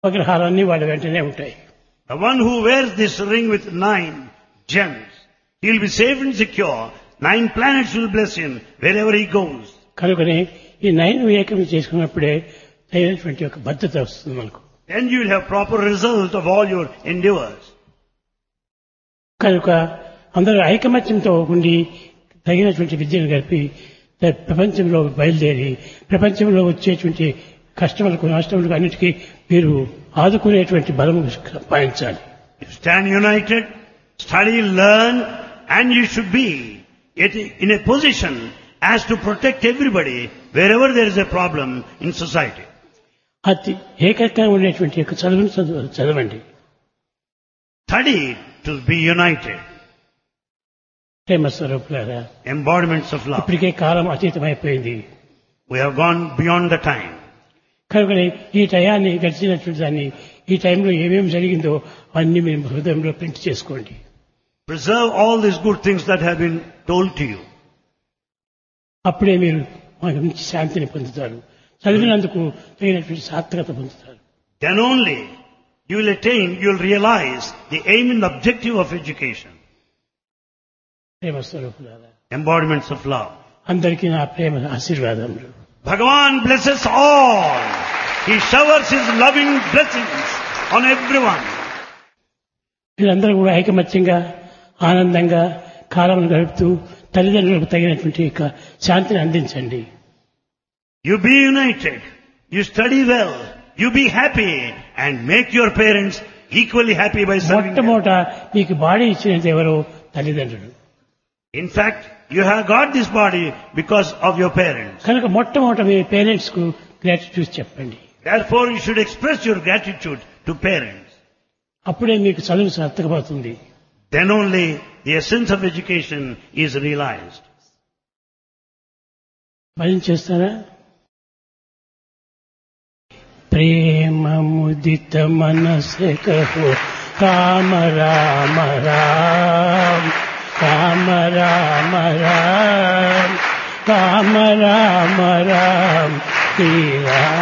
ఉపగ్రహాలన్నీ వాళ్ళ వెంటనే ఉంటాయి The one who wears this ring with nine gems, he will be safe and secure. Nine planets will bless him wherever he goes. కనుకనే ఈ nine ఏకం చేసుకున్నప్పుడే తగినటువంటి ఒక భద్రత వస్తుంది మనకు Then you will have proper result of all your endeavors. కనుక అందరూ ఐకమత్యంతో ఉండి తగినటువంటి విద్యను గడిపి త- ప్రపంచంలో బయలుదేరి ప్రపంచంలో వచ్చేటువంటి కష్టములకు నష్టములకు అన్నిటికీ మీరు ఆదుకునేటువంటి బలము సంపాదించాలి You stand united, study, learn, and you should be yet in a position as to protect everybody wherever there is a problem in society. అతి ఏకత్వం ఉండేటువంటి యొక్క చదువును చదువు చదవండి Study to be united, ప్రేమ స్వరూపులారా embodiments of love. ఇప్పటికే కాలం అతీతమైపోయింది We have gone beyond the time. కనుకనే ఈ టయాన్ని గడిచినటువంటి దాన్ని ఈ టైంలో ఏమేమి జరిగిందో అన్ని మేము హృదయంలో ప్రింట్ చేసుకోండి Preserve all these good things that have been told to you. అప్పుడే మీరు మాకు మంచి శాంతిని పొందుతారు చదివినందుకు తగినటువంటి సార్థకత పొందుతారు Then only you will attain, you will realize the aim and objective of education. ప్రేమ స్వరూపులారా Embodiments of love. అందరికీ నా ప్రేమ ఆశీర్వాదములు Bhagavan blesses all. He showers his loving blessings on everyone. మీరందరూ కూడా ఐకమత్యంగా ఆనందంగా కాలం గడుపుతూ తల్లిదండ్రులకు తగినటువంటి యొక్క శాంతిని అందించండి You be united. You study well. You be happy and make your parents equally happy by serving them. మొట్టమొదట మీకు బాడీ ఇచ్చినది ఎవరో తల్లిదండ్రులు In fact, you have got this body because of your parents. కనుక మొట్టమొదట మీ పేరెంట్స్ కు gratitude చెప్పండి Therefore, you should express your gratitude to parents. అప్పుడే మీకు చదువు సార్థకమవుతుంది Then only the essence of education is realized. భయం చేస్తారా ప్రేమ ముదిత మనసే కహో రామ రామ రామ రామ రామ రామ రామ రామ రామ శ్రీరామ